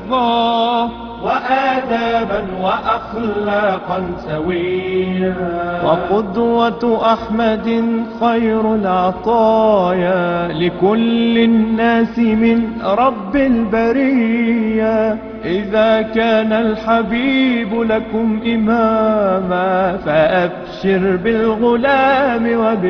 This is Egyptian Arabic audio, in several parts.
وحفظا وآدابا وأخلاقا سويا وقدوة أحمد خير العطايا لكل الناس من رب البرية إذا كان الحبيب لكم إماما فأبشر بالغلام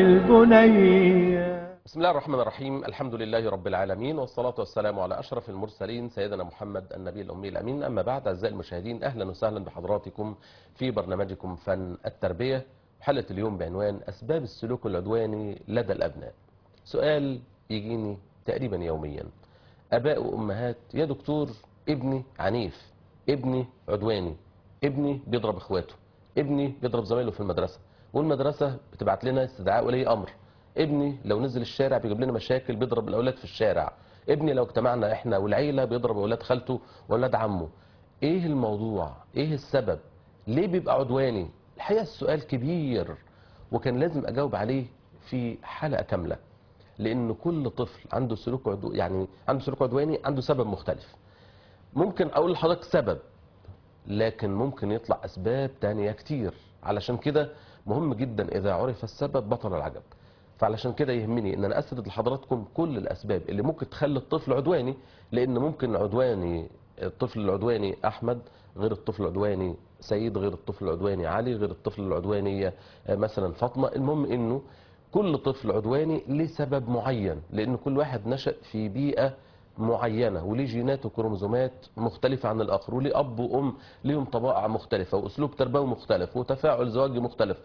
وبالبنية بسم الله الرحمن الرحيم الحمد لله رب العالمين والصلاة والسلام على أشرف المرسلين سيدنا محمد النبي الأمي الأمين أما بعد أعزائي المشاهدين أهلا وسهلا بحضراتكم في برنامجكم فن التربية حلقة اليوم بعنوان أسباب السلوك العدواني لدى الأبناء سؤال يجيني تقريبا يوميا أباء وأمهات يا دكتور ابني عنيف ابني عدواني ابني بيضرب اخواته ابني بيضرب زمايله في المدرسة والمدرسة بتبعت لنا استدعاء ولي أمر ابني لو نزل الشارع بيجيب لنا مشاكل بيضرب الاولاد في الشارع ابني لو اجتمعنا احنا والعيله بيضرب اولاد خالته واولاد عمه ايه الموضوع ايه السبب ليه بيبقى عدواني الحقيقه السؤال كبير وكان لازم اجاوب عليه في حلقه كامله لان كل طفل عنده سلوك عدو يعني عنده سلوك عدواني عنده سبب مختلف ممكن اقول لحضرتك سبب لكن ممكن يطلع اسباب تانية كتير علشان كده مهم جدا اذا عرف السبب بطل العجب فعلشان كده يهمني ان انا اسرد لحضراتكم كل الاسباب اللي ممكن تخلي الطفل عدواني لان ممكن عدواني الطفل العدواني احمد غير الطفل العدواني سيد غير الطفل العدواني علي غير الطفل العدواني مثلا فاطمه المهم انه كل طفل عدواني ليه سبب معين لان كل واحد نشأ في بيئه معينه وليه جينات وكروموزومات مختلفه عن الاخر وليه اب وام ليهم طبائع مختلفه واسلوب تربوي مختلف وتفاعل زواجي مختلف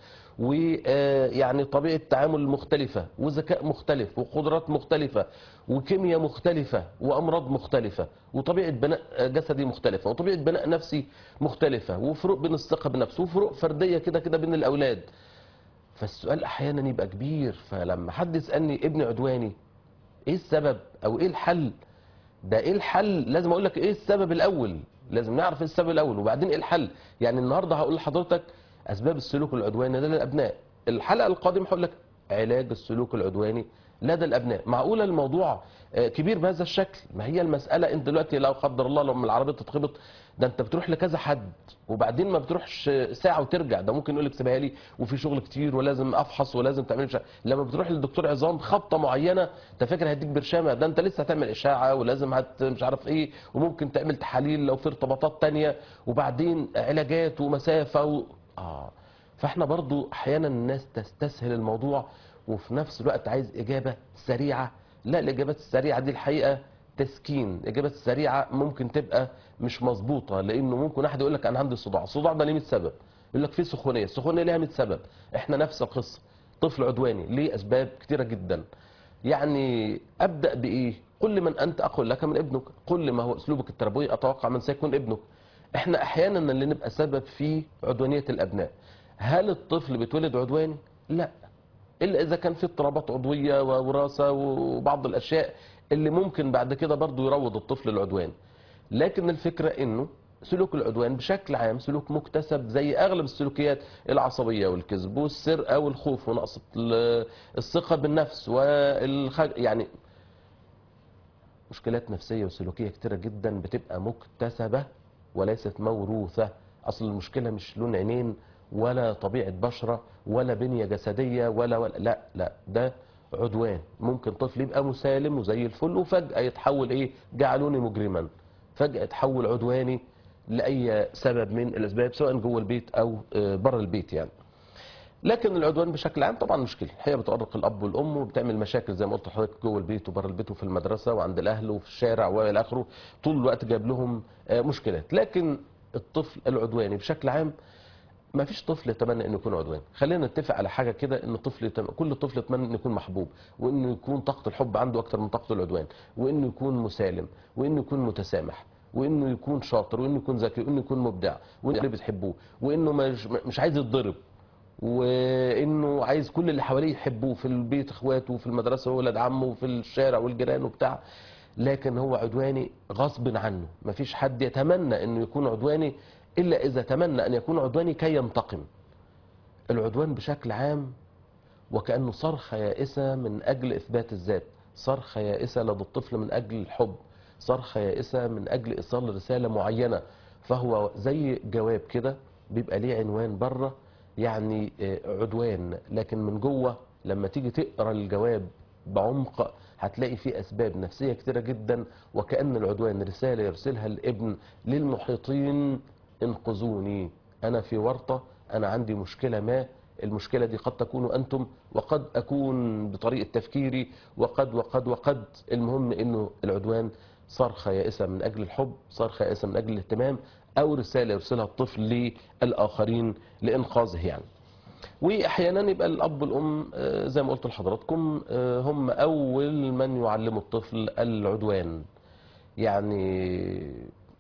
ويعني طبيعه تعامل مختلفه وذكاء مختلف وقدرات مختلفه وكيمياء مختلفه وامراض مختلفه وطبيعه بناء جسدي مختلفه وطبيعه بناء نفسي مختلفه وفروق بين الثقه بالنفس وفروق فرديه كده كده بين الاولاد فالسؤال احيانا يبقى كبير فلما حد يسالني ابني عدواني ايه السبب او ايه الحل ده ايه الحل لازم اقول لك ايه السبب الاول لازم نعرف ايه السبب الاول وبعدين ايه الحل يعني النهارده هقول لحضرتك اسباب السلوك العدواني لدى الابناء الحلقه القادمه هقول لك علاج السلوك العدواني لدى الابناء معقوله الموضوع كبير بهذا الشكل ما هي المساله انت دلوقتي لو قدر الله لما العربيه تتخبط ده انت بتروح لكذا حد وبعدين ما بتروحش ساعه وترجع ده ممكن يقول لك سيبها لي وفي شغل كتير ولازم افحص ولازم تعمل مش لما بتروح للدكتور عظام خبطه معينه انت فاكر هيديك برشامه ده انت لسه هتعمل اشاعه ولازم هت مش عارف ايه وممكن تعمل تحاليل لو في ارتباطات تانية وبعدين علاجات ومسافه و... اه فاحنا برضو احيانا الناس تستسهل الموضوع وفي نفس الوقت عايز اجابه سريعه لا الاجابات السريعه دي الحقيقه تسكين الاجابات السريعه ممكن تبقى مش مظبوطه لانه ممكن واحد يقول لك انا عندي صداع الصداع ده ليه 100 سبب يقول لك في سخونيه السخونيه ليها 100 سبب احنا نفس القصه طفل عدواني ليه اسباب كتيره جدا يعني ابدا بايه قل من انت اقول لك من ابنك قل ما هو اسلوبك التربوي اتوقع من سيكون ابنك احنا احيانا اللي نبقى سبب في عدوانيه الابناء هل الطفل بيتولد عدواني لا الا اذا كان في اضطرابات عضويه ووراثه وبعض الاشياء اللي ممكن بعد كده برضه يروض الطفل العدوان لكن الفكره انه سلوك العدوان بشكل عام سلوك مكتسب زي اغلب السلوكيات العصبيه والكذب والسرقه والخوف ونقص الثقه بالنفس والخج يعني مشكلات نفسيه وسلوكيه كتيره جدا بتبقى مكتسبه وليست موروثه اصل المشكله مش لون عينين ولا طبيعه بشره ولا بنيه جسديه ولا, ولا لا لا ده عدوان ممكن طفل يبقى مسالم وزي الفل وفجاه يتحول ايه جعلوني مجرما فجاه يتحول عدواني لاي سبب من الاسباب سواء جوه البيت او بره البيت يعني لكن العدوان بشكل عام طبعا مشكله هي بتؤرق الاب والام وبتعمل مشاكل زي ما قلت لحضرتك جوه البيت وبره البيت وفي المدرسه وعند الاهل وفي الشارع والى اخره طول الوقت جايب لهم مشكلات لكن الطفل العدواني بشكل عام ما فيش طفل يتمنى انه يكون عدواني خلينا نتفق على حاجه كده ان طفل يتم... كل طفل يتمنى انه يكون محبوب وانه يكون طاقه الحب عنده اكتر من طاقه العدوان وانه يكون مسالم وانه يكون متسامح وانه يكون شاطر وانه يكون ذكي وانه يكون مبدع وانه اللي بتحبوه وانه مش مش عايز يتضرب وانه عايز كل اللي حواليه يحبوه في البيت اخواته وفي المدرسه وولاد عمه وفي الشارع والجيران وبتاع لكن هو عدواني غصب عنه مفيش حد يتمنى انه يكون عدواني الا اذا تمنى ان يكون عدواني كي ينتقم العدوان بشكل عام وكانه صرخه يائسه من اجل اثبات الذات صرخه يائسه لدى الطفل من اجل الحب صرخة يائسة من أجل إيصال رسالة معينة فهو زي جواب كده بيبقى ليه عنوان بره يعني آه، عدوان لكن من جوه لما تيجي تقرا الجواب بعمق هتلاقي فيه أسباب نفسية كتيرة جدا وكأن العدوان رسالة يرسلها الابن للمحيطين انقذوني أنا في ورطة أنا عندي مشكلة ما المشكلة دي قد تكونوا أنتم وقد أكون بطريقة تفكيري وقد وقد وقد المهم أنه العدوان صرخة يائسة من أجل الحب صرخة يائسة من أجل الاهتمام أو رسالة يرسلها الطفل للآخرين لإنقاذه يعني واحيانا يبقى الاب والام آه، زي ما قلت لحضراتكم آه، هم اول من يعلموا الطفل العدوان يعني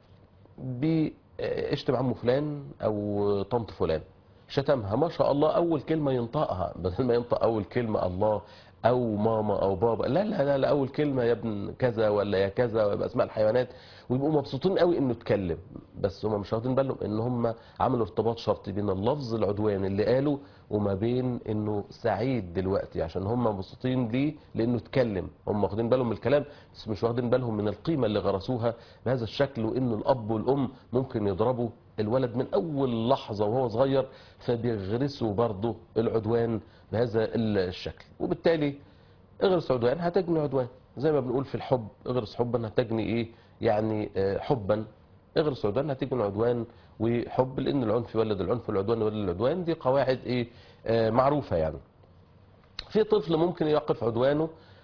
بيشتم عمه فلان او طنط فلان شتمها ما شاء الله اول كلمه ينطقها بدل ما ينطق اول كلمه الله او ماما او بابا لا لا لا, لا اول كلمه يا ابن كذا ولا يا كذا ويبقى اسماء الحيوانات ويبقوا مبسوطين قوي انه اتكلم بس هم مش واخدين بالهم ان هم عملوا ارتباط شرطي بين اللفظ العدوان اللي قاله وما بين انه سعيد دلوقتي عشان هم مبسوطين ليه لانه اتكلم هم واخدين بالهم من الكلام بس مش واخدين بالهم من القيمه اللي غرسوها بهذا الشكل وان الاب والام ممكن يضربوا الولد من اول لحظه وهو صغير فبيغرسوا برضه العدوان بهذا الشكل وبالتالي اغرس عدوان هتجني عدوان زي ما بنقول في الحب اغرس حبا هتجني ايه يعني آه، حبا اغرس عدوان هتجني عدوان وحب لان العنف يولد العنف والعدوان يولد العدوان دي قواعد ايه آه، معروفه يعني في طفل ممكن يقف عدوانه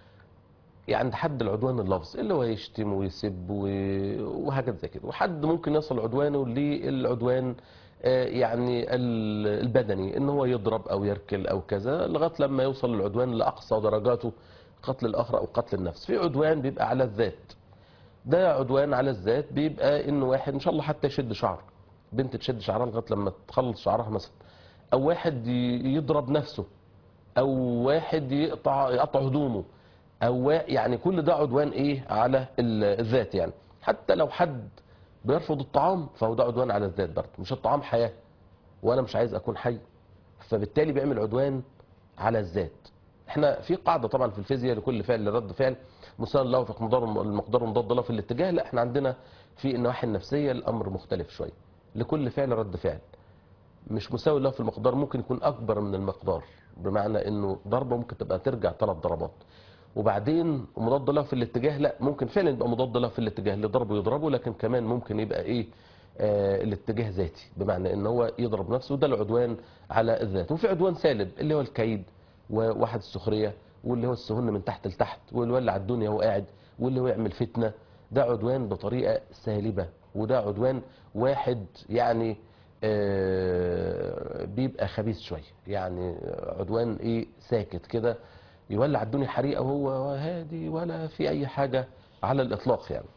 يعني عند حد العدوان اللفظ اللي هو يشتم ويسب و- وحاجات زي كده وحد ممكن يصل عدوانه للعدوان آه، يعني ال- البدني ان هو يضرب او يركل او كذا لغايه لما يوصل العدوان لاقصى درجاته قتل الاخر او قتل النفس في عدوان بيبقى على الذات ده عدوان على الذات بيبقى ان واحد ان شاء الله حتى يشد شعر بنت تشد شعرها لغايه لما تخلص شعرها مثلا او واحد ي- يضرب نفسه او واحد يقطع يقطع هدومه او وا- يعني كل ده عدوان ايه على ال- الذات يعني حتى لو حد بيرفض الطعام فهو ده عدوان على الذات برضه مش الطعام حياه وانا مش عايز اكون حي فبالتالي بيعمل عدوان على الذات احنا في قاعده طبعا في الفيزياء لكل فعل رد فعل مساوي له في مقدار المقدار مضاد له في الاتجاه لا احنا عندنا في النواحي النفسيه الامر مختلف شويه لكل فعل رد فعل مش مساوي له في المقدار ممكن يكون اكبر من المقدار بمعنى انه ضربه ممكن تبقى ترجع ثلاث ضربات وبعدين مضاد له في الاتجاه لا ممكن فعلا يبقى مضاد له في الاتجاه اللي ضربه يضربه لكن كمان ممكن يبقى ايه آه الاتجاه ذاتي بمعنى ان هو يضرب نفسه ده العدوان على الذات وفي عدوان سالب اللي هو الكيد وواحد السخريه واللي هو السهن من تحت لتحت واللي يولع الدنيا وهو قاعد واللي هو يعمل فتنه ده عدوان بطريقه سالبه وده عدوان واحد يعني آه، بيبقى خبيث شويه يعني عدوان ايه ساكت كده يولع الدنيا حريقه وهو هادي ولا في اي حاجه على الاطلاق يعني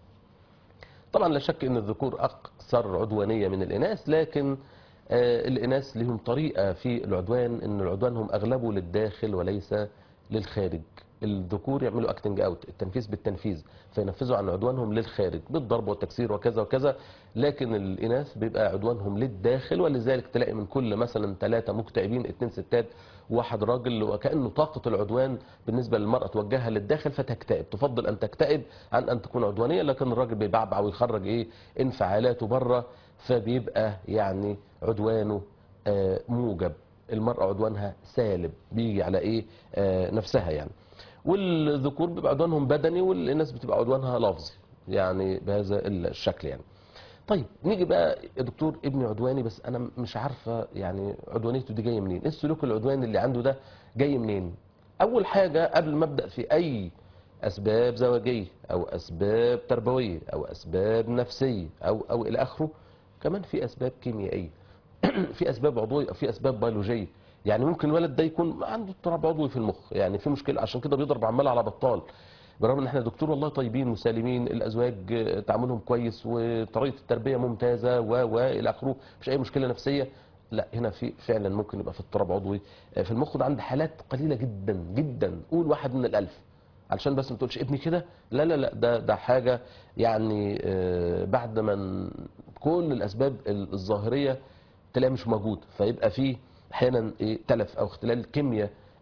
طبعا لا شك ان الذكور اكثر عدوانيه من الاناث لكن آه، الاناث لهم طريقه في العدوان ان عدوانهم اغلبه للداخل وليس للخارج الذكور يعملوا اكتنج اوت التنفيذ بالتنفيذ فينفذوا عن عدوانهم للخارج بالضرب والتكسير وكذا وكذا لكن الاناث بيبقى عدوانهم للداخل ولذلك تلاقي من كل مثلا ثلاثه مكتئبين اثنين ستات وواحد راجل وكانه طاقه العدوان بالنسبه للمراه توجهها للداخل فتكتئب تفضل ان تكتئب عن ان تكون عدوانيه لكن الراجل بيبعبع ويخرج ايه انفعالاته بره فبيبقى يعني عدوانه آه، موجب المرأة عدوانها سالب بيجي على ايه آه، نفسها يعني والذكور بيبقى عدوانهم بدني والناس بتبقى عدوانها لفظي يعني بهذا الشكل يعني طيب نيجي بقى يا دكتور ابني عدواني بس انا مش عارفه يعني عدوانيته دي جايه منين ايه السلوك العدواني اللي عنده ده جاي منين اول حاجه قبل ما ابدا في اي اسباب زواجيه او اسباب تربويه او اسباب نفسيه او او الى اخره كمان في اسباب كيميائيه في اسباب عضويه في اسباب بيولوجيه يعني ممكن الولد ده يكون عنده اضطراب عضوي في المخ يعني في مشكله عشان كده بيضرب عمال على بطال برغم ان احنا دكتور والله طيبين مسالمين الازواج آه، تعاملهم كويس وطريقه التربيه ممتازه و و الى اخره مش اي مشكله نفسيه لا هنا في فعلا ممكن يبقى في اضطراب عضوي آه، في المخ ده عند حالات قليله جدا جدا قول واحد من الالف علشان بس ما تقولش ابني كده لا لا لا ده ده حاجه يعني آه، بعد ما ن- كل الاسباب الظاهريه تلاقيه مش موجود فيبقى فيه احيانا ايه تلف او اختلال كيمياء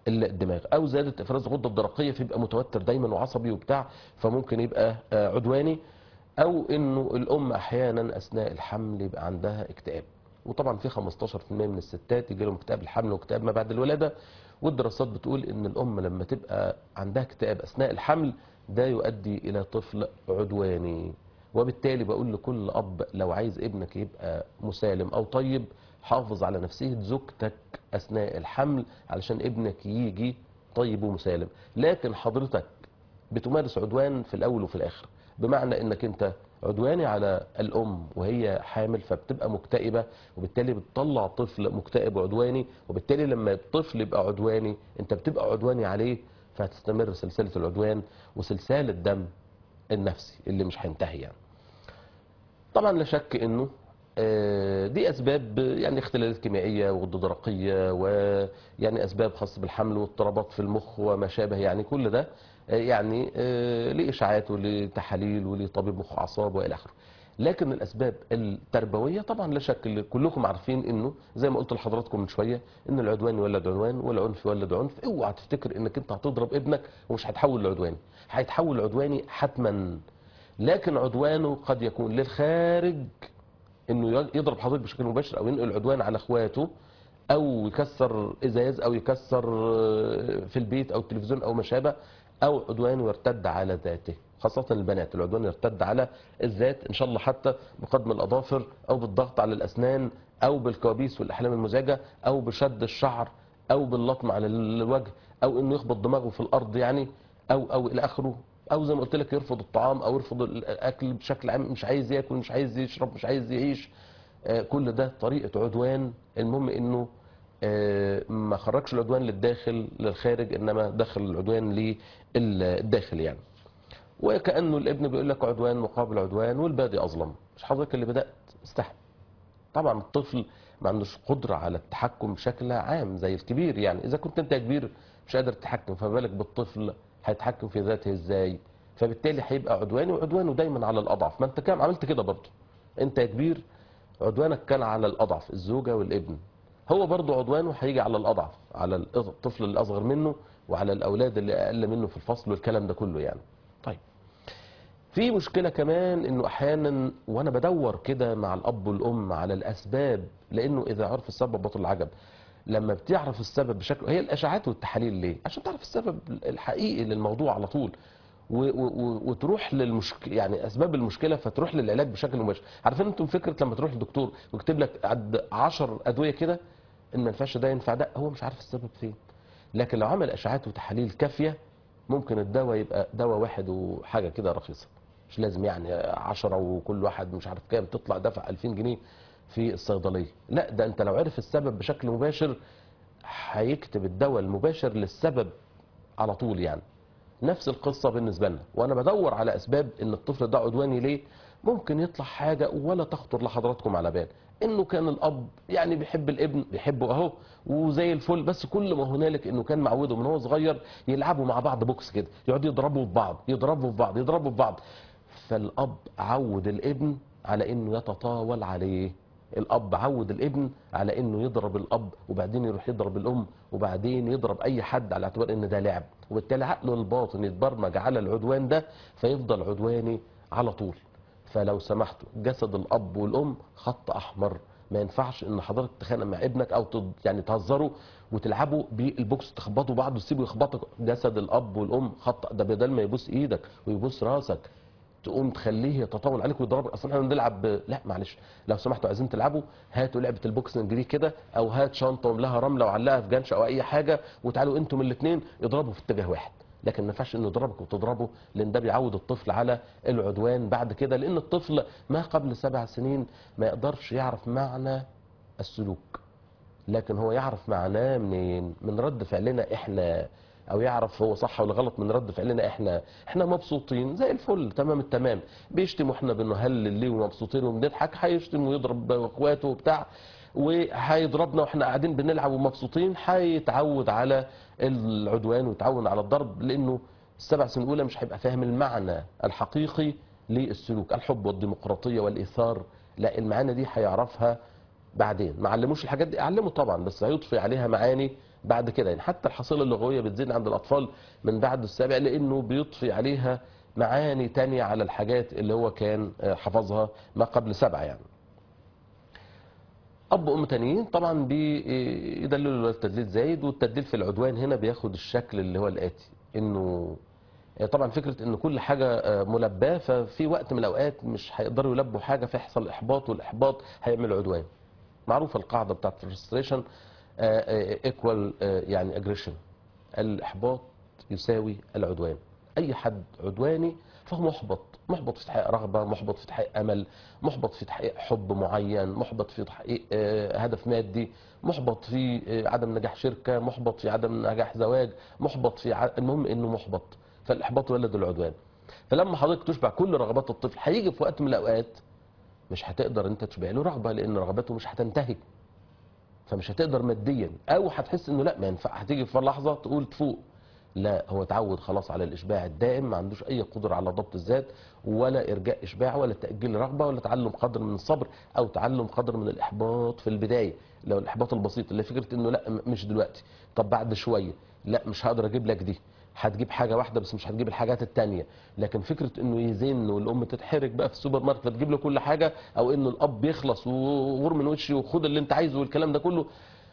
الدماغ او زياده افراز الغده الدرقيه فيبقى متوتر دايما وعصبي وبتاع فممكن يبقى آه، عدواني او انه الام احيانا اثناء الحمل يبقى عندها اكتئاب وطبعا في 15% من الستات يجي لهم اكتئاب الحمل واكتئاب ما بعد الولاده والدراسات بتقول ان الام لما تبقى عندها اكتئاب اثناء الحمل ده يؤدي الى طفل عدواني وبالتالي بقول لكل اب لو عايز ابنك يبقى مسالم او طيب حافظ على نفسيه زوجتك اثناء الحمل علشان ابنك يجي طيب ومسالم لكن حضرتك بتمارس عدوان في الاول وفي الاخر بمعنى انك انت عدواني على الام وهي حامل فبتبقى مكتئبه وبالتالي بتطلع طفل مكتئب وعدواني وبالتالي لما الطفل يبقى عدواني انت بتبقى عدواني عليه فهتستمر سلسله العدوان وسلسال الدم النفسي اللي مش هينتهي يعني طبعا لا شك انه آه، دي اسباب يعني اختلالات كيميائيه وغده درقيه ويعني اسباب خاصه بالحمل واضطرابات في المخ وما شابه يعني كل ده آه، يعني آه، ليه اشاعات وليه تحاليل وليه طبيب مخ واعصاب والى اخره لكن الاسباب التربويه طبعا لا شك اللي كلكم عارفين انه زي ما قلت لحضراتكم من شويه ان العدوان يولد عدوان والعنف يولد عنف اوعى تفتكر انك انت هتضرب ابنك ومش هتحول لعدواني هيتحول عدواني حتما لكن عدوانه قد يكون للخارج انه يضرب حضرتك بشكل مباشر او ينقل عدوان على اخواته او يكسر ازاز او يكسر آه، في البيت او التلفزيون او ما شابه او عدوان يرتد على ذاته خاصة البنات العدوان يرتد على الذات ان شاء الله حتى بقدم الاظافر او بالضغط على الاسنان او بالكوابيس والاحلام المزعجة او بشد الشعر او باللطم على الوجه او انه يخبط دماغه في الارض يعني او او الى اخره او زي ما قلت لك يرفض الطعام او يرفض الاكل بشكل عام مش عايز ياكل مش عايز يشرب مش عايز يعيش آه، كل ده طريقة عدوان المهم انه آه، ما خرجش العدوان للداخل للخارج انما دخل العدوان للداخل يعني وكأنه الابن بيقول لك عدوان مقابل عدوان والبادي اظلم مش حضرتك اللي بدأت استحمل طبعا الطفل ما عندوش قدرة على التحكم بشكل عام زي الكبير يعني اذا كنت انت يا كبير مش قادر تتحكم فما بالك بالطفل هيتحكم في ذاته ازاي فبالتالي هيبقى عدواني وعدوانه دايما على الاضعف ما انت كام عملت كده برضه انت يا كبير عدوانك كان على الاضعف الزوجه والابن هو برضه عدوانه هيجي على الاضعف على الطفل الاصغر منه وعلى الاولاد اللي اقل منه في الفصل والكلام ده كله يعني طيب في مشكله كمان انه احيانا وانا بدور كده مع الاب والام على الاسباب لانه اذا عرف السبب بطل العجب لما بتعرف السبب بشكل هي الاشاعات والتحاليل ليه عشان تعرف السبب الحقيقي للموضوع على طول و و و وتروح للمشك يعني اسباب المشكله فتروح للعلاج بشكل مباشر عارفين انتم فكره لما تروح للدكتور ويكتب لك عد 10 ادويه كده ان ما ينفعش ده ينفع ده هو مش عارف السبب فين لكن لو عمل اشعاعات وتحاليل كافيه ممكن الدواء يبقى دواء واحد وحاجه كده رخيصه مش لازم يعني 10 وكل واحد مش عارف كام تطلع دفع 2000 جنيه في الصيدليه لا ده انت لو عرف السبب بشكل مباشر هيكتب الدواء المباشر للسبب على طول يعني نفس القصة بالنسبة لنا وأنا بدور على أسباب إن الطفل ده عدواني ليه ممكن يطلع حاجة ولا تخطر لحضراتكم على بال إنه كان الأب يعني بيحب الابن بيحبه أهو وزي الفل بس كل ما هنالك إنه كان معوده من هو صغير يلعبوا مع بعض بوكس كده يقعدوا يضربوا في بعض يضربوا في بعض يضربوا في بعض فالأب عود الابن على إنه يتطاول عليه الاب عود الابن على انه يضرب الاب وبعدين يروح يضرب الام وبعدين يضرب اي حد على اعتبار ان ده لعب وبالتالي عقله الباطن يتبرمج على العدوان ده فيفضل عدواني على طول فلو سمحتوا جسد الاب والام خط احمر ما ينفعش ان حضرتك تتخانق مع ابنك او تض... يعني تهزروا وتلعبوا بالبوكس تخبطوا بعض وتسيبوا يخبطك جسد الاب والام خط ده بدل ما يبوس ايدك ويبوس راسك تقوم تخليه يتطاول عليك ويضربك اصلا احنا بنلعب ب... لا معلش لو سمحتوا عايزين تلعبوا هاتوا لعبه البوكسنج دي كده او هات شنطه وملاها رمله وعلقها في جنش او اي حاجه وتعالوا انتم الاثنين اضربوا في اتجاه واحد لكن ما ينفعش انه يضربك وتضربه لان ده بيعود الطفل على العدوان بعد كده لان الطفل ما قبل سبع سنين ما يقدرش يعرف معنى السلوك لكن هو يعرف معناه منين من رد فعلنا احنا او يعرف هو صح ولا غلط من رد فعلنا احنا احنا مبسوطين زي الفل تمام التمام بيشتم واحنا بنهلل ليه ومبسوطين وبنضحك هيشتم ويضرب اخواته وبتاع وهيضربنا واحنا قاعدين بنلعب ومبسوطين هيتعود على العدوان ويتعود على الضرب لانه السبع سنين الاولى مش هيبقى فاهم المعنى الحقيقي للسلوك الحب والديمقراطيه والايثار لا المعاني دي هيعرفها بعدين ما علموش الحاجات دي اعلمه طبعا بس هيضفي عليها معاني بعد كده يعني حتى الحصيله اللغويه بتزيد عند الاطفال من بعد السابع لانه بيضفي عليها معاني تانية على الحاجات اللي هو كان آه، حفظها ما قبل سبعه يعني اب وام تانيين طبعا بيدللوا التدليل زايد والتدليل في العدوان هنا بياخد الشكل اللي هو الاتي انه طبعا فكره ان كل حاجه آه، ملباه ففي وقت من الاوقات مش هيقدروا يلبوا حاجه فيحصل احباط والاحباط هيعمل عدوان معروفه القاعده بتاعت فرستريشن ايكوال يعني اجريشن الاحباط يساوي العدوان اي حد عدواني فهو محبط محبط في تحقيق رغبه محبط في تحقيق امل محبط في تحقيق حب معين محبط في تحقيق آه، هدف مادي محبط في آه، عدم نجاح شركه محبط في عدم نجاح زواج محبط في ع... المهم انه محبط فالاحباط يولد العدوان فلما حضرتك تشبع كل رغبات الطفل هيجي في وقت من الاوقات مش هتقدر انت تشبع له رغبه لان رغبته مش هتنتهي فمش هتقدر ماديا او هتحس انه لا ما ينفع هتيجي في لحظه تقول تفوق لا هو اتعود خلاص على الاشباع الدائم ما عندوش اي قدره على ضبط الذات ولا ارجاء اشباع ولا تاجيل رغبه ولا تعلم قدر من الصبر او تعلم قدر من الاحباط في البدايه لو الاحباط البسيط اللي فكره انه لا م- مش دلوقتي طب بعد شويه لا مش هقدر اجيب لك دي هتجيب حاجه واحده بس مش هتجيب الحاجات التانية لكن فكره انه يزن والام تتحرك بقى في السوبر ماركت فتجيب له كل حاجه او انه الاب يخلص وغور من وشي وخد اللي انت عايزه والكلام ده كله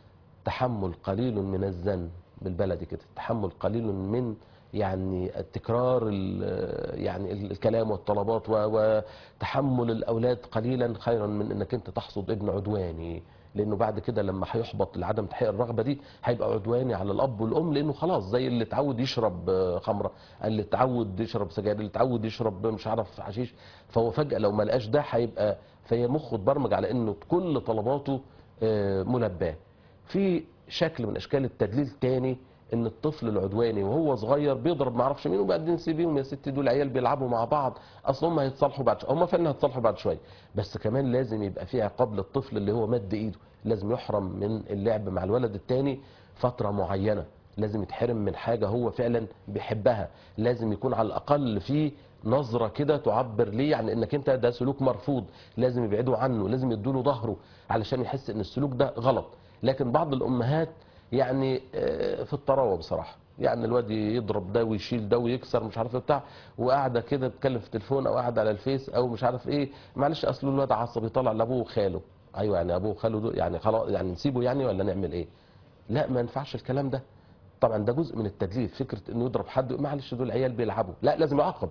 تحمل قليل من الزن بالبلدي كده تحمل قليل من يعني التكرار ال- يعني ال- الكلام والطلبات و- وتحمل الاولاد قليلا خيرا من انك انت تحصد ابن عدواني لانه بعد كده لما هيحبط لعدم تحقيق الرغبه دي هيبقى عدواني على الاب والام لانه خلاص زي اللي اتعود يشرب آه، خمره اللي اتعود يشرب سجاير اللي اتعود يشرب مش عارف حشيش فهو فجاه لو ما لقاش ده هيبقى فهي مخه اتبرمج على انه كل طلباته آه، ملباه في شكل من اشكال التدليل تاني ان الطفل العدواني وهو صغير بيضرب ما اعرفش مين وبعدين سيبيهم يا ستي دول عيال بيلعبوا مع بعض اصل هم هيتصالحوا بعد شويه هم فعلا هيتصالحوا بعد شويه بس كمان لازم يبقى في عقاب للطفل اللي هو مد ايده لازم يحرم من اللعب مع الولد التاني فتره معينه لازم يتحرم من حاجه هو فعلا بيحبها لازم يكون على الاقل في نظره كده تعبر ليه عن انك انت ده سلوك مرفوض لازم يبعدوا عنه لازم يدوا ظهره علشان يحس ان السلوك ده غلط لكن بعض الامهات يعني آه، في الطراوه بصراحه يعني الواد يضرب ده ويشيل ده ويكسر مش عارف ايه بتاع وقاعده كده بتكلم في التليفون او قاعده على الفيس او مش عارف ايه معلش اصل الواد عصبي طالع لابوه وخاله ايوه يعني ابوه وخاله دول يعني خلاص يعني نسيبه يعني ولا نعمل ايه لا ما ينفعش الكلام ده طبعا ده جزء من التدليل فكره انه يضرب حد معلش دول عيال بيلعبوا لا لازم يعاقب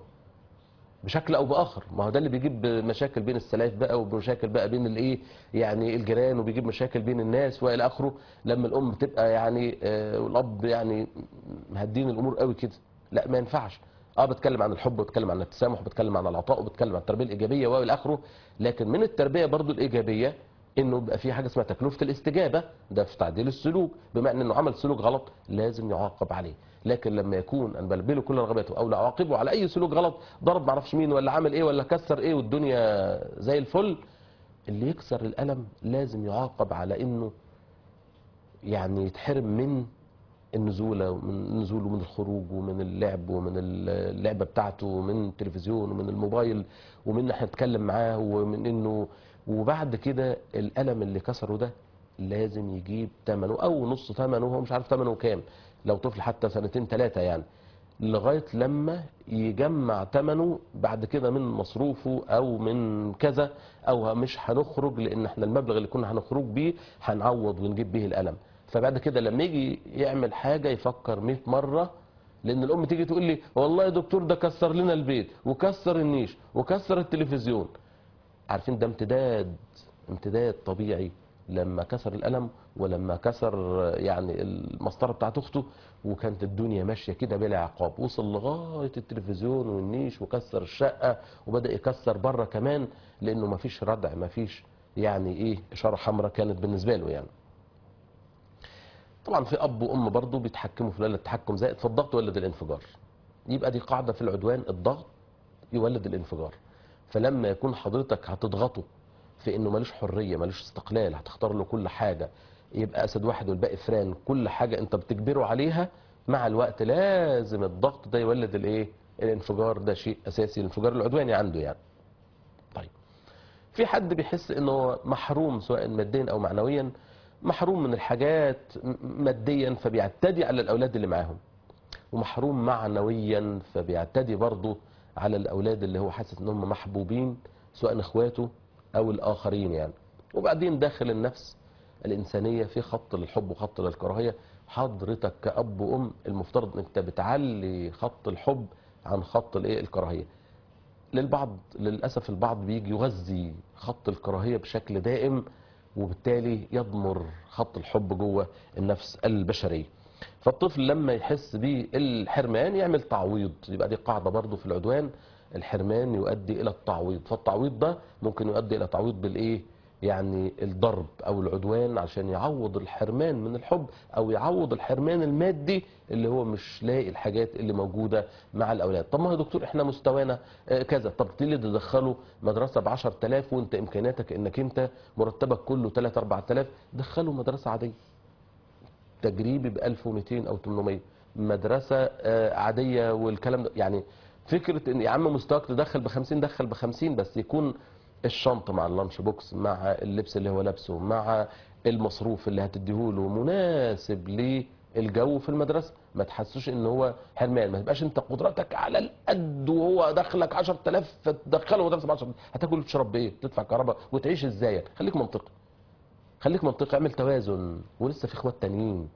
بشكل او باخر ما هو ده اللي بيجيب مشاكل بين السلايف بقى ومشاكل بقى بين الايه يعني الجيران وبيجيب مشاكل بين الناس والى اخره لما الام تبقى يعني آه، والاب يعني مهدين الامور قوي كده لا ما ينفعش اه بتكلم عن الحب وبتكلم عن التسامح وبتكلم عن العطاء وبتكلم عن التربيه الايجابيه والى اخره لكن من التربيه برضو الايجابيه انه يبقى في حاجه اسمها تكلفه الاستجابه ده في تعديل السلوك بمعنى انه عمل سلوك غلط لازم يعاقب عليه لكن لما يكون انا بلبله كل رغباته او لا اعاقبه على اي سلوك غلط ضرب معرفش مين ولا عمل ايه ولا كسر ايه والدنيا زي الفل اللي يكسر القلم لازم يعاقب على انه يعني يتحرم من النزول ومن النزول ومن الخروج ومن اللعب ومن اللعبه بتاعته ومن التلفزيون ومن الموبايل ومن ان احنا نتكلم معاه ومن انه وبعد كده القلم اللي كسره ده لازم يجيب ثمنه او نص ثمنه هو مش عارف ثمنه كام لو طفل حتى سنتين ثلاثه يعني لغايه لما يجمع ثمنه بعد كده من مصروفه او من كذا او مش هنخرج لان احنا المبلغ اللي كنا هنخرج بيه هنعوض ونجيب بيه القلم فبعد كده لما يجي يعمل حاجه يفكر 100 مره لان الام تيجي تقول لي والله يا دكتور ده كسر لنا البيت وكسر النيش وكسر التلفزيون عارفين ده امتداد امتداد طبيعي لما كسر القلم ولما كسر يعني المسطره بتاعت اخته وكانت الدنيا ماشيه كده بلا عقاب وصل لغايه التلفزيون والنيش وكسر الشقه وبدا يكسر بره كمان لانه ما فيش ردع ما فيش يعني ايه اشاره حمراء كانت بالنسبه له يعني طبعا في اب وام برضه بيتحكموا في التحكم زائد فالضغط يولد الانفجار يبقى دي قاعده في العدوان الضغط يولد الانفجار فلما يكون حضرتك هتضغطه في انه ملوش حريه ملوش استقلال هتختار له كل حاجه يبقى اسد واحد والباقي فران كل حاجه انت بتجبره عليها مع الوقت لازم الضغط ده يولد الايه الانفجار ده شيء اساسي الانفجار العدواني عنده يعني طيب في حد بيحس انه محروم سواء ماديا او معنويا محروم من الحاجات م- ماديا فبيعتدي على الاولاد اللي معاهم ومحروم معنويا فبيعتدي برضه على الاولاد اللي هو حاسس انهم محبوبين سواء اخواته او الاخرين يعني وبعدين داخل النفس الانسانيه في خط للحب وخط للكراهيه حضرتك كاب وام المفترض انك انت بتعلي خط الحب عن خط الايه الكراهيه للبعض للاسف البعض بيجي يغذي خط الكراهيه بشكل دائم وبالتالي يضمر خط الحب جوه النفس البشريه فالطفل لما يحس بالحرمان يعمل تعويض يبقى دي قاعده برضو في العدوان الحرمان يؤدي الى التعويض فالتعويض ده ممكن يؤدي الى تعويض بالايه يعني الضرب او العدوان عشان يعوض الحرمان من الحب او يعوض الحرمان المادي اللي هو مش لاقي الحاجات اللي موجوده مع الاولاد طب ما يا دكتور احنا مستوانا آه، كذا طب ليه تدخله مدرسه ب 10000 وانت امكانياتك انك انت مرتبك كله 3 4000 دخله مدرسه عاديه تجريبي ب 1200 او 800 مدرسه آه، عاديه والكلام ده يعني فكره ان يا عم مستواك تدخل ب 50 دخل ب 50 بس يكون الشنطه مع اللانش بوكس مع اللبس اللي هو لابسه مع المصروف اللي هتديهوله مناسب للجو في المدرسه ما تحسوش ان هو حرمان ما تبقاش انت قدرتك على القد وهو دخلك 10000 فتدخله مدرسه ب 10 هتاكل وتشرب بايه تدفع كهرباء وتعيش ازاي خليك منطقي خليك منطقي اعمل توازن ولسه في اخوات تانيين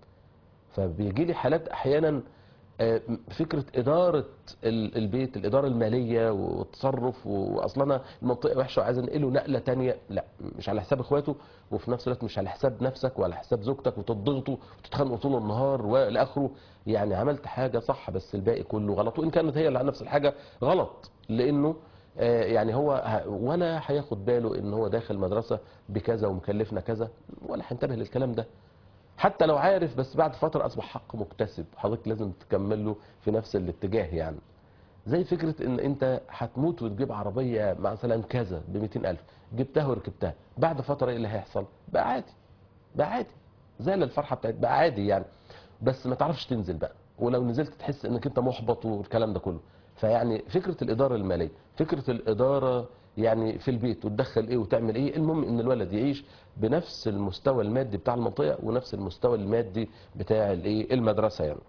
فبيجي لي حالات احيانا آه، فكره اداره ال- البيت الاداره الماليه والتصرف واصلا انا المنطقه وحشه وعايز انقله نقله تانية لا مش على حساب اخواته وفي نفس الوقت مش على حساب نفسك ولا حساب زوجتك وتضغطوا وتتخانقوا طول النهار والاخره يعني عملت حاجه صح بس الباقي كله غلط وان كانت هي اللي على نفس الحاجه غلط لانه آه، يعني هو ه- ولا هياخد باله ان هو داخل مدرسه بكذا ومكلفنا كذا ولا هينتبه للكلام ده حتى لو عارف بس بعد فترة أصبح حق مكتسب حضرتك لازم تكمل له في نفس الاتجاه يعني زي فكرة ان انت هتموت وتجيب عربية مثلا كذا ب ألف جبتها وركبتها بعد فترة ايه اللي هيحصل بقى عادي بقى عادي زي الفرحة بتاعت بقى عادي يعني بس ما تعرفش تنزل بقى ولو نزلت تحس انك انت محبط والكلام ده كله فيعني فكرة الإدارة المالية فكرة الإدارة يعني في البيت وتدخل ايه وتعمل ايه المهم ان الولد يعيش بنفس المستوى المادي بتاع المنطقة ونفس المستوى المادي بتاع الايه المدرسة يعني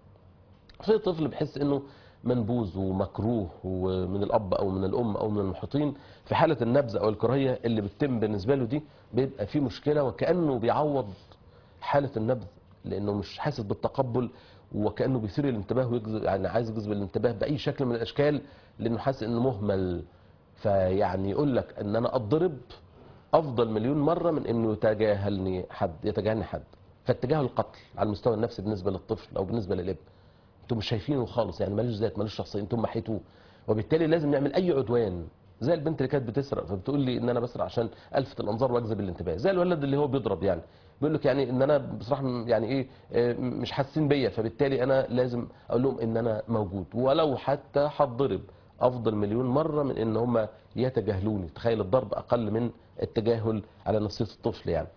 في طفل بيحس انه منبوذ ومكروه ومن الاب او من الام او من المحيطين في حاله النبذ او الكراهيه اللي بتتم بالنسبه له دي بيبقى في مشكله وكانه بيعوض حاله النبذ لانه مش حاسس بالتقبل وكانه بيثير الانتباه ويجذب يعني عايز يجذب الانتباه باي شكل من الاشكال لانه حاسس انه مهمل فيعني يقول لك ان انا اتضرب افضل مليون مره من انه يتجاهلني حد يتجاهلني حد فاتجاه القتل على المستوى النفسي بالنسبه للطفل او بالنسبه للابن انتم مش شايفينه خالص يعني ملوش ذات ملوش شخصيه انتم محيتوه وبالتالي لازم نعمل اي عدوان زي البنت اللي كانت بتسرق فبتقول لي ان انا بسرق عشان الفت الانظار واجذب الانتباه زي الولد اللي هو بيضرب يعني بيقول لك يعني ان انا بصراحه م- يعني ايه آه، مش حاسين بيا فبالتالي انا لازم اقول لهم ان انا موجود ولو حتى هتضرب افضل مليون مره من ان هم يتجاهلوني تخيل الضرب اقل من التجاهل على نفسيه الطفل يعني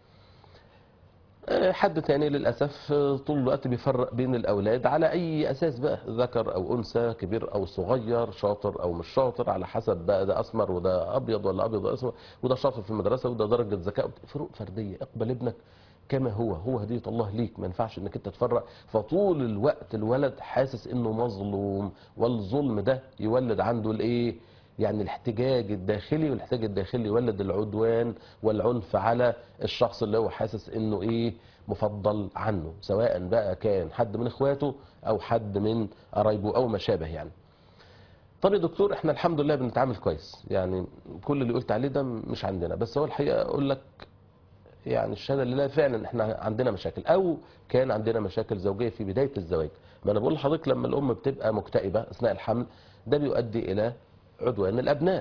آه، حد تاني للأسف آه، طول الوقت بيفرق بين الأولاد على أي أساس بقى ذكر أو أنثى كبير أو صغير شاطر أو مش شاطر على حسب بقى ده أسمر وده أبيض ولا أبيض ولا أسمر وده شاطر في المدرسة وده درجة ذكاء فروق فردية اقبل ابنك كما هو هو هدية الله ليك ما ينفعش انك انت تفرق فطول الوقت الولد حاسس انه مظلوم والظلم ده يولد عنده الايه يعني الاحتجاج الداخلي والاحتجاج الداخلي يولد العدوان والعنف على الشخص اللي هو حاسس انه ايه مفضل عنه سواء بقى كان حد من اخواته او حد من قرايبه او ما شابه يعني طب يا دكتور احنا الحمد لله بنتعامل كويس يعني كل اللي قلت عليه ده مش عندنا بس هو الحقيقه اقول لك يعني الشهاده لله فعلا احنا عندنا مشاكل او كان عندنا مشاكل زوجيه في بدايه الزواج ما انا بقول لحضرتك لما الام بتبقى مكتئبه اثناء الحمل ده بيؤدي الى عدوان الابناء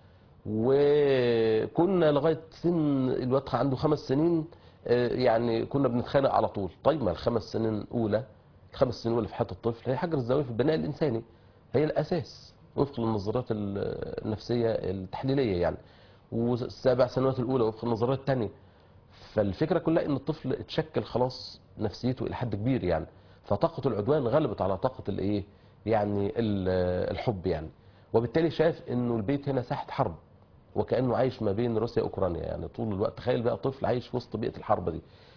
وكنا لغايه سن الواد عنده خمس سنين آه، يعني كنا بنتخانق على طول طيب ما الخمس سنين الاولى الخمس سنين الاولى في حياه الطفل هي حجر الزاويه في البناء الانساني هي الاساس وفق للنظريات ال- النفسيه التحليليه يعني والسبع سنوات الاولى وفق النظريات الثانيه فالفكره كلها ان الطفل اتشكل خلاص نفسيته الى حد كبير يعني فطاقه العدوان غلبت على طاقه الايه يعني ال- الحب يعني وبالتالي شاف انه البيت هنا ساحه حرب وكانه عايش ما بين روسيا واوكرانيا يعني طول الوقت تخيل بقى طفل عايش في وسط بيئه الحرب دي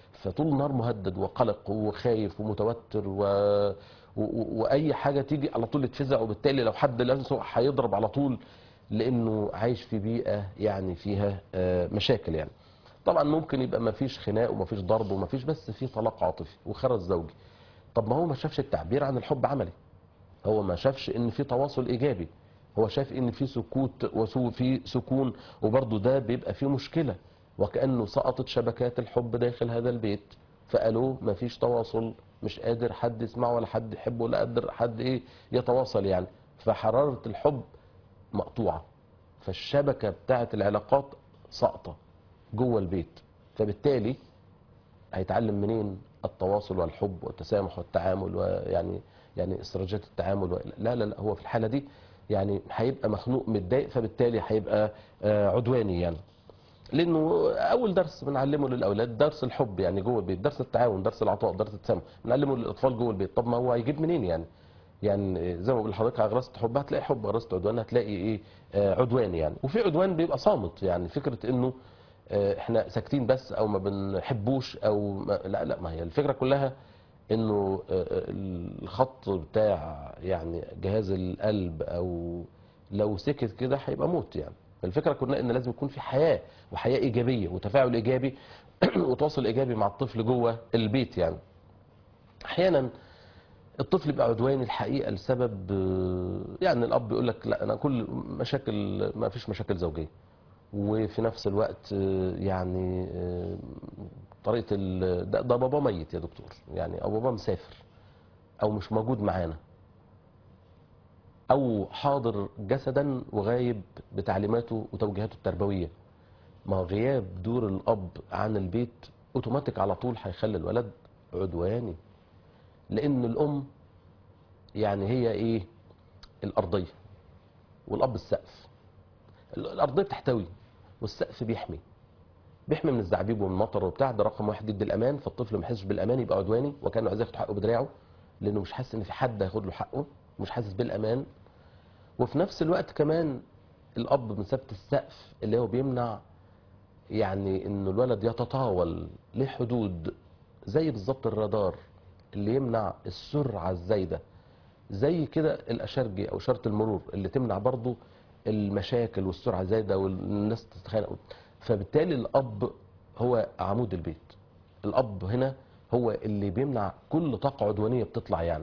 فطول النهار مهدد وقلق وخايف ومتوتر و... و... و- واي حاجه تيجي على طول يتفزع وبالتالي لو حد لمسه هيضرب على طول لانه عايش في بيئه يعني فيها آه، مشاكل يعني طبعا ممكن يبقى ما فيش خناق وما فيش ضرب وما فيش بس في طلاق عاطفي وخرج زوجي طب ما هو ما شافش التعبير عن الحب عملي هو ما شافش ان في تواصل ايجابي هو شاف ان في سكوت وفي سكون وبرضه ده بيبقى فيه مشكله وكانه سقطت شبكات الحب داخل هذا البيت فقالوا ما فيش تواصل مش قادر حد يسمعه ولا حد يحبه ولا قادر حد ايه يتواصل يعني فحراره الحب مقطوعه فالشبكه بتاعه العلاقات ساقطه جوه البيت فبالتالي هيتعلم منين التواصل والحب والتسامح والتعامل ويعني يعني استراتيجيات التعامل و... لا لا لا هو في الحاله دي يعني هيبقى مخنوق متضايق فبالتالي هيبقى آه، عدواني يعني لانه اول درس بنعلمه للاولاد درس الحب يعني جوه البيت درس التعاون درس العطاء درس التسامح بنعلمه للاطفال جوه البيت طب ما هو هيجيب منين يعني يعني زي ما بقول لحضرتك غرست حب هتلاقي حب غرست عدوان هتلاقي ايه آه، عدوان يعني وفي عدوان بيبقى صامت يعني فكره انه آه، احنا ساكتين بس او ما بنحبوش او ما لا لا ما هي الفكره كلها انه آه، آه، الخط بتاع يعني جهاز القلب او لو سكت كده هيبقى موت يعني الفكره كلها ان لازم يكون في حياه وحياه ايجابيه وتفاعل ايجابي وتواصل ايجابي مع الطفل جوه البيت يعني احيانا الطفل يبقى عدواني الحقيقه لسبب آه، يعني الاب يقول لك لا انا كل مشاكل ما فيش مشاكل زوجيه وفي نفس الوقت آه، يعني آه، طريقه ال- ده, ده بابا ميت يا دكتور يعني او بابا مسافر او مش موجود معانا او حاضر جسدا وغايب بتعليماته وتوجيهاته التربويه ما هو غياب دور الاب عن البيت اوتوماتيك على طول هيخلي الولد عدواني لان الام يعني هي ايه الارضيه والاب السقف الارضيه بتحتوي والسقف بيحمي بيحمي من الزعبيب ومن المطر وبتاع ده رقم واحد يدي الامان فالطفل ما يحسش بالامان يبقى عدواني وكانه عايز ياخد حقه بدراعه لانه مش حاسس ان في حد هياخد له حقه مش حاسس بالامان وفي نفس الوقت كمان الاب مسابه السقف اللي هو بيمنع يعني ان الولد يتطاول له حدود زي بالظبط الرادار اللي يمنع السرعه الزايده زي كده الاشارجي او اشاره المرور اللي تمنع برضو المشاكل والسرعه الزايده والناس تتخانق فبالتالي الاب هو عمود البيت الاب هنا هو اللي بيمنع كل طاقه عدوانيه بتطلع يعني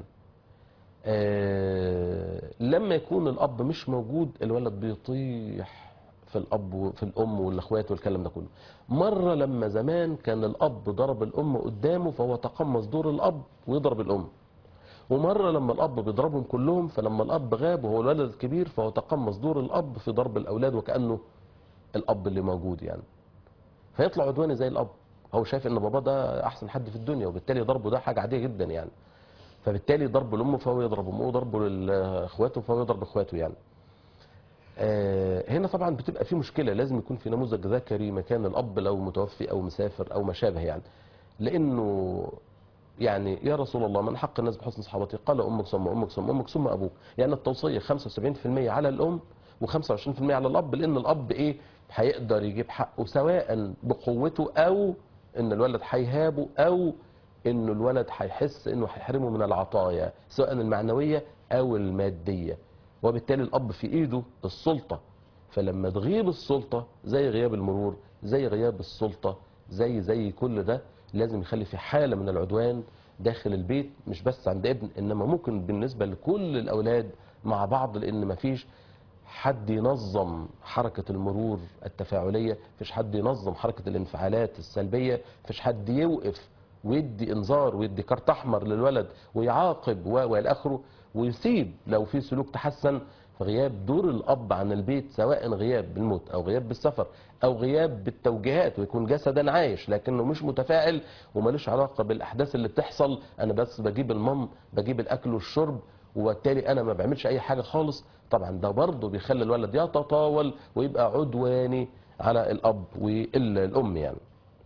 آه لما يكون الاب مش موجود الولد بيطيح في الاب وفي الام والاخوات والكلام ده كله مره لما زمان كان الاب ضرب الام قدامه فهو تقمص دور الاب ويضرب الام ومره لما الاب بيضربهم كلهم فلما الاب غاب وهو الولد الكبير فهو تقمص دور الاب في ضرب الاولاد وكانه الاب اللي موجود يعني فيطلع عدواني زي الاب هو شايف ان بابا ده احسن حد في الدنيا وبالتالي ضربه ده حاجه عاديه جدا يعني فبالتالي ضرب لامه فهو يضرب امه وضربه لاخواته فهو يضرب اخواته يعني آه، هنا طبعا بتبقى في مشكله لازم يكون في نموذج ذكري مكان الاب لو متوفي او مسافر او ما شابه يعني لانه يعني يا رسول الله من حق الناس بحسن صحابتي قال امك ثم امك ثم امك ثم ابوك يعني التوصيه 75% على الام و25% على الاب لان الاب ايه هيقدر يجيب حقه سواء بقوته او ان الولد هيهابه او انه الولد هيحس انه هيحرمه من العطايا سواء المعنويه او الماديه وبالتالي الاب في ايده السلطه فلما تغيب السلطه زي غياب المرور زي غياب السلطه زي زي كل ده لازم يخلي في حاله من العدوان داخل البيت مش بس عند ابن انما ممكن بالنسبه لكل الاولاد مع بعض لان مفيش حد ينظم حركة المرور التفاعلية فيش حد ينظم حركة الانفعالات السلبية فيش حد يوقف ويدي انذار ويدي كارت احمر للولد ويعاقب و والى اخره ويسيب لو في سلوك تحسن فغياب دور الاب عن البيت سواء غياب بالموت او غياب بالسفر او غياب بالتوجيهات ويكون جسدا عايش لكنه مش متفاعل وملوش علاقه بالاحداث اللي بتحصل انا بس بجيب المم بجيب الاكل والشرب وبالتالي انا ما بعملش اي حاجه خالص طبعا ده برضه بيخلي الولد يتطاول ويبقى عدواني على الاب والام يعني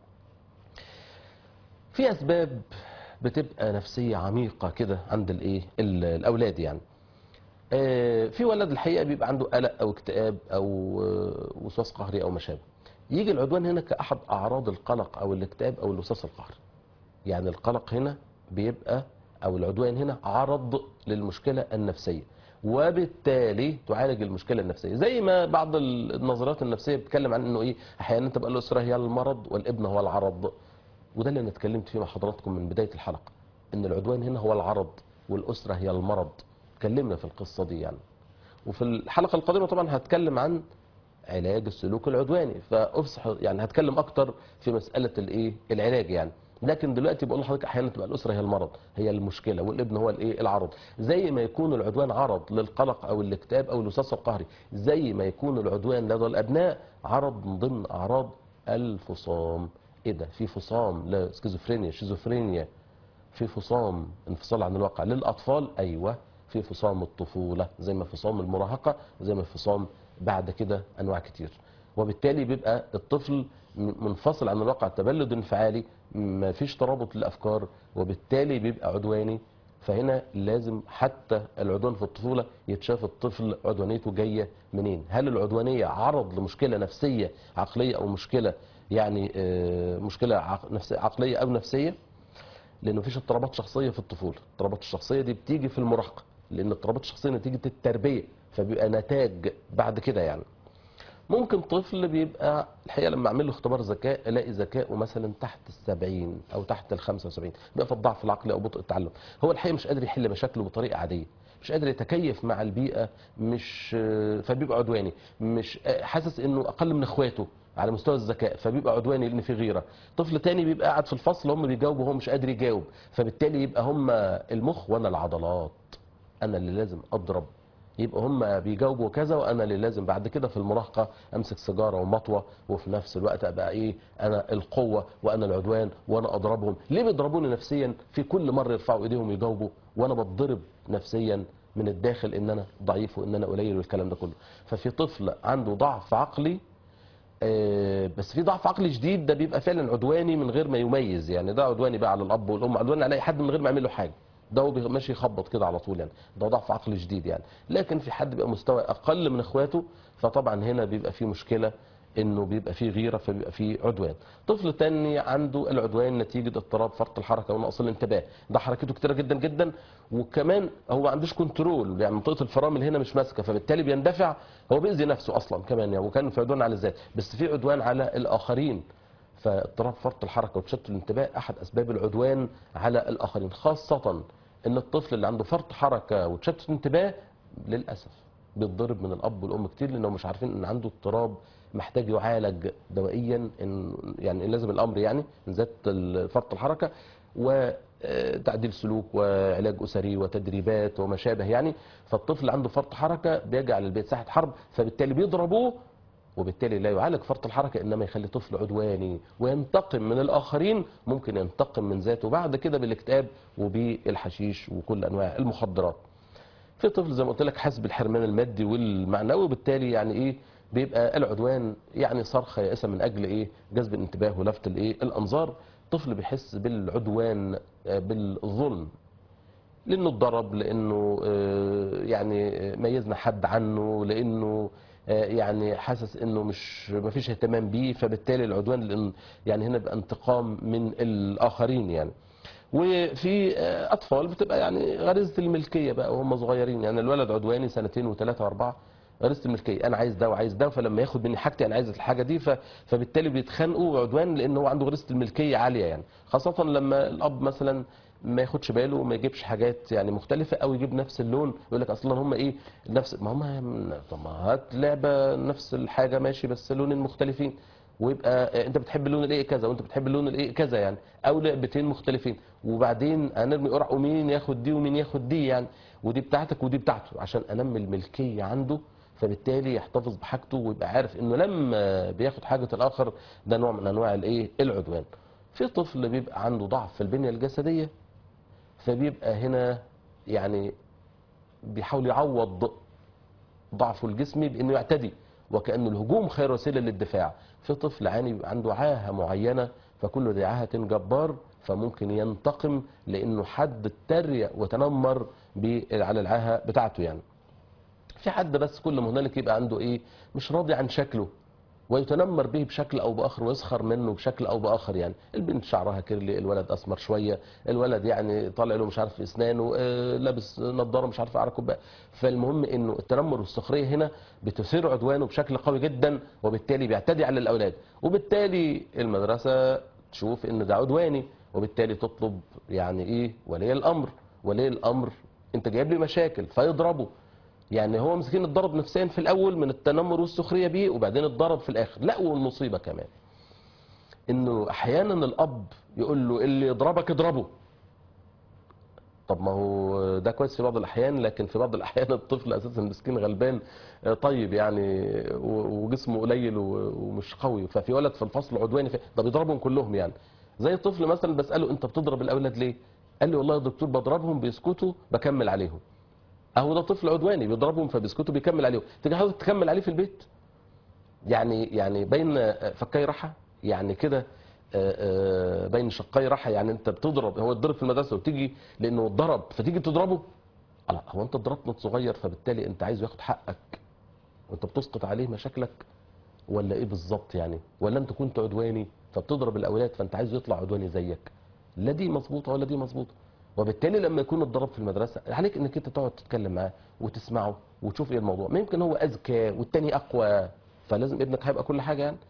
في اسباب بتبقى نفسيه عميقه كده عند الايه ال- الاولاد يعني آه، في ولد الحقيقه بيبقى عنده قلق او اكتئاب او آه، وسواس قهري او ما شابه يجي العدوان هنا كاحد اعراض القلق او الاكتئاب او الوسواس القهري يعني القلق هنا بيبقى او العدوان هنا عرض للمشكله النفسيه وبالتالي تعالج المشكله النفسيه زي ما بعض النظريات النفسيه بتتكلم عن انه ايه احيانا تبقى الاسره هي المرض والابن هو العرض وده اللي انا اتكلمت فيه مع حضراتكم من بدايه الحلقه ان العدوان هنا هو العرض والاسره هي المرض اتكلمنا في القصه دي يعني وفي الحلقه القادمه طبعا هتكلم عن علاج السلوك العدواني فافصح يعني هتكلم اكتر في مساله الايه العلاج يعني لكن دلوقتي بقول لحضرتك احيانا تبقى الاسره هي المرض هي المشكله والابن هو الايه العرض زي ما يكون العدوان عرض للقلق او الاكتئاب او الوسواس القهري زي ما يكون العدوان لدى الابناء عرض من ضمن اعراض الفصام ايه ده في فصام لا سكيزوفرينيا شيزوفرينيا في فصام انفصال عن الواقع للاطفال ايوه في فصام الطفوله زي ما فصام المراهقه زي ما فصام بعد كده انواع كتير وبالتالي بيبقى الطفل م- منفصل عن الواقع تبلد انفعالي ما فيش ترابط للافكار وبالتالي بيبقى عدواني فهنا لازم حتى العدوان في الطفوله يتشاف الطفل عدوانيته جايه منين هل العدوانيه عرض لمشكله نفسيه عقليه او مشكله يعني آه، مشكله عق- نفسية عقليه او نفسيه لانه مفيش اضطرابات شخصيه في الطفوله الاضطرابات الشخصيه دي بتيجي في المراهقه لان الاضطرابات الشخصيه نتيجه التربيه فبيبقى نتاج بعد كده يعني ممكن طفل بيبقى الحقيقه لما اعمل له اختبار ذكاء الاقي ذكائه مثلا تحت السبعين او تحت ال 75 بيبقى في الضعف العقلي او بطء التعلم هو الحقيقه مش قادر يحل مشاكله بطريقه عاديه مش قادر يتكيف مع البيئه مش فبيبقى عدواني مش حاسس انه اقل من اخواته على مستوى الذكاء فبيبقى عدواني لان في غيره طفل تاني بيبقى قاعد في الفصل هم بيجاوبوا وهو مش قادر يجاوب فبالتالي يبقى هم المخ وانا العضلات انا اللي لازم اضرب يبقى هم بيجاوبوا كذا وانا اللي لازم بعد كده في المراهقه امسك سيجاره ومطوه وفي نفس الوقت ابقى ايه انا القوه وانا العدوان وانا اضربهم ليه بيضربوني نفسيا في كل مره يرفعوا ايديهم يجاوبوا وانا بتضرب نفسيا من الداخل ان انا ضعيف وان انا قليل والكلام ده كله ففي طفل عنده ضعف عقلي آه، بس في ضعف عقلي شديد ده بيبقى فعلا عدواني من غير ما يميز يعني ده عدواني بقى على الاب والام عدواني على اي حد من غير ما يعمل له حاجه ده هو بي- ماشي يخبط كده على طول يعني ده ضعف عقلي شديد يعني لكن في حد بيبقى مستوى اقل من اخواته فطبعا هنا بيبقى في مشكله انه بيبقى فيه غيره فبيبقى فيه عدوان طفل تاني عنده العدوان نتيجه اضطراب فرط الحركه ونقص الانتباه ده حركته كتيره جدا جدا وكمان هو ما عندوش كنترول يعني منطقه الفرامل هنا مش ماسكه فبالتالي بيندفع هو بيأذي نفسه اصلا كمان يعني وكان في عدوان على الذات بس في عدوان على الاخرين فاضطراب فرط الحركه وتشتت الانتباه احد اسباب العدوان على الاخرين خاصه ان الطفل اللي عنده فرط حركه وتشتت انتباه للاسف بيتضرب من الاب والام كتير لانهم مش عارفين ان عنده اضطراب محتاج يعالج دوائيا ان يعني إن لازم الامر يعني من ذات ال- فرط الحركه وتعديل سلوك وعلاج اسري وتدريبات وما شابه يعني فالطفل عنده فرط حركه بيجعل البيت ساحه حرب فبالتالي بيضربوه وبالتالي لا يعالج فرط الحركة إنما يخلي طفل عدواني وينتقم من الآخرين ممكن ينتقم من ذاته بعد كده بالاكتئاب وبالحشيش وكل أنواع المخدرات في طفل زي ما قلت لك حاسس بالحرمان المادي والمعنوي وبالتالي يعني ايه بيبقى العدوان يعني صرخه يائسه من اجل ايه جذب الانتباه ولفت الايه الانظار طفل بيحس بالعدوان آه، بالظلم لانه اتضرب لانه آه، يعني آه، ميزنا حد عنه لانه آه، يعني حاسس انه مش ما فيش اهتمام بيه فبالتالي العدوان لان يعني هنا بقى انتقام من الاخرين يعني وفي آه، اطفال بتبقى يعني غريزه الملكيه بقى وهم صغيرين يعني الولد عدواني سنتين وثلاثه واربعه غريزه الملكيه انا عايز ده وعايز ده فلما ياخد مني حاجتي انا عايز الحاجه دي ف... فبالتالي بيتخانقوا عدوان لان هو عنده غريزه الملكيه عاليه يعني خاصه لما الاب مثلا ما ياخدش باله وما يجيبش حاجات يعني مختلفه او يجيب نفس اللون يقول لك اصلا هم ايه نفس ما هم طب ما هات لعبه نفس الحاجه ماشي بس لونين مختلفين ويبقى انت بتحب اللون الايه كذا وانت بتحب اللون الايه كذا يعني او لعبتين مختلفين وبعدين هنرمي قرع ومين ياخد دي ومين ياخد دي يعني ودي بتاعتك ودي بتاعته عشان انمي الملكيه عنده فبالتالي يحتفظ بحاجته ويبقى عارف انه لما بياخد حاجه الاخر ده نوع من انواع الايه العدوان في طفل بيبقى عنده ضعف في البنيه الجسديه فبيبقى هنا يعني بيحاول يعوض ضعفه الجسمي بانه يعتدي وكأن الهجوم خير وسيله للدفاع في طفل عاني بيبقى عنده عاهه معينه فكل ذي عاهه جبار فممكن ينتقم لانه حد اتريق وتنمر ب- على العاهه بتاعته يعني في حد بس كل ما هنالك يبقى عنده ايه مش راضي عن شكله ويتنمر به بشكل او باخر ويسخر منه بشكل او باخر يعني البنت شعرها كيرلي الولد اسمر شويه الولد يعني طالع له مش عارف اسنانه آه، لابس نظاره مش عارف على كوبايه فالمهم انه التنمر والسخريه هنا بتثير عدوانه بشكل قوي جدا وبالتالي بيعتدي على الاولاد وبالتالي المدرسه تشوف ان ده عدواني وبالتالي تطلب يعني ايه ولي الامر ولي الامر انت جايب لي مشاكل فيضربه يعني هو مسكين اتضرب نفسيا في الاول من التنمر والسخريه بيه وبعدين اتضرب في الاخر لا والمصيبه كمان انه احيانا الاب يقول له اللي يضربك اضربه طب ما هو ده كويس في بعض الاحيان لكن في بعض الاحيان الطفل اساسا مسكين غلبان آه، طيب يعني و- وجسمه قليل و- ومش قوي ففي ولد في الفصل عدواني في- ده بيضربهم كلهم يعني زي الطفل مثلا بساله انت بتضرب الاولاد ليه قال لي والله يا دكتور بضربهم بيسكتوا بكمل عليهم اهو ده طفل عدواني بيضربهم فبيسكتوا بيكمل عليهم تيجي حضرتك تكمل عليه في البيت يعني يعني بين فكي رحى يعني كده آه، آه، بين شقي رحى يعني انت بتضرب هو اتضرب في المدرسه وتيجي لانه اتضرب فتيجي تضربه لا هو انت ضربت من صغير فبالتالي انت عايزه ياخد حقك وانت بتسقط عليه مشاكلك ولا ايه بالظبط يعني ولا انت كنت عدواني فبتضرب الاولاد فانت عايزه يطلع عدواني زيك لا دي مظبوطه ولا دي مظبوطه وبالتالي لما يكون اتضرب في المدرسه عليك انك انت تقعد تتكلم معاه وتسمعه وتشوف ايه الموضوع ما يمكن هو اذكى والتاني اقوى فلازم ابنك هيبقى كل حاجه يعني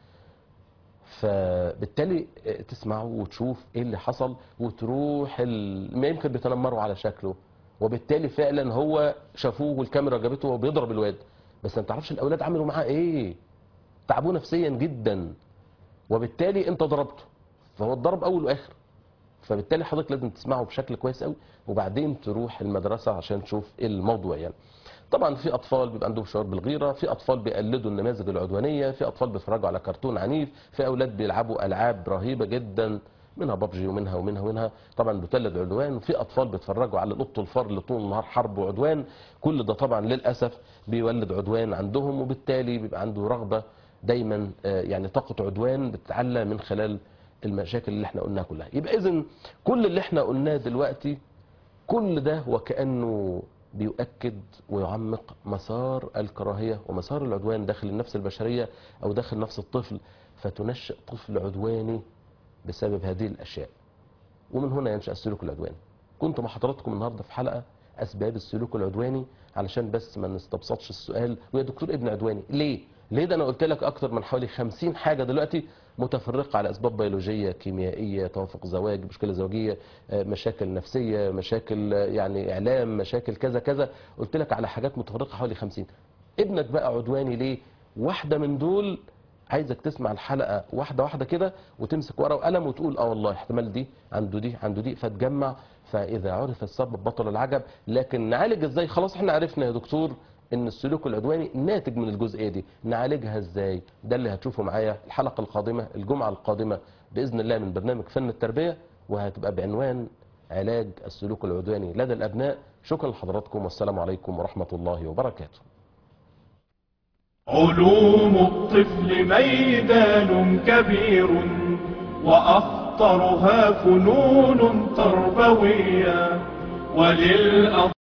فبالتالي تسمعه وتشوف ايه اللي حصل وتروح ال... ما يمكن بيتنمروا على شكله وبالتالي فعلا هو شافوه والكاميرا جابته وهو بيضرب الواد بس ما تعرفش الاولاد عملوا معاه ايه تعبوه نفسيا جدا وبالتالي انت ضربته فهو الضرب اول واخر فبالتالي حضرتك لازم تسمعه بشكل كويس قوي وبعدين تروح المدرسه عشان تشوف ايه الموضوع يعني طبعا في اطفال بيبقى عندهم شعور بالغيره في اطفال بيقلدوا النماذج العدوانيه في اطفال بيتفرجوا على كرتون عنيف في اولاد بيلعبوا العاب رهيبه جدا منها بابجي ومنها ومنها ومنها طبعا بتولد عدوان وفي اطفال بيتفرجوا على القط والفار اللي طول النهار حرب وعدوان كل ده طبعا للاسف بيولد عدوان عندهم وبالتالي بيبقى عنده رغبه دايما آه، يعني طاقه عدوان بتتعلى من خلال المشاكل اللي احنا قلناها كلها يبقى اذا كل اللي احنا قلناه دلوقتي كل ده وكأنه بيؤكد ويعمق مسار الكراهية ومسار العدوان داخل النفس البشرية أو داخل نفس الطفل فتنشئ طفل عدواني بسبب هذه الأشياء ومن هنا ينشأ السلوك العدواني كنت مع حضراتكم النهاردة في حلقة أسباب السلوك العدواني علشان بس ما نستبسطش السؤال ويا دكتور ابن عدواني ليه؟ ليه ده أنا قلت لك أكتر من حوالي 50 حاجة دلوقتي متفرقة على أسباب بيولوجية كيميائية توافق زواج مشكلة زوجية آه، مشاكل نفسية مشاكل آه، يعني إعلام مشاكل كذا كذا قلت لك على حاجات متفرقة حوالي 50 ابنك بقى عدواني ليه؟ واحدة من دول عايزك تسمع الحلقة واحدة واحدة كده وتمسك ورقة وقلم وتقول اه والله احتمال دي عنده دي عنده دي فتجمع فإذا عرف السبب بطل العجب لكن نعالج ازاي خلاص احنا عرفنا يا دكتور ان السلوك العدواني ناتج من الجزئية دي نعالجها ازاي ده اللي هتشوفه معايا الحلقة القادمة الجمعة القادمة بإذن الله من برنامج فن التربية وهتبقى بعنوان علاج السلوك العدواني لدى الأبناء شكرا لحضراتكم والسلام عليكم ورحمة الله وبركاته علوم الطفل ميدان كبير وأخطرها فنون تربوية وللأطفال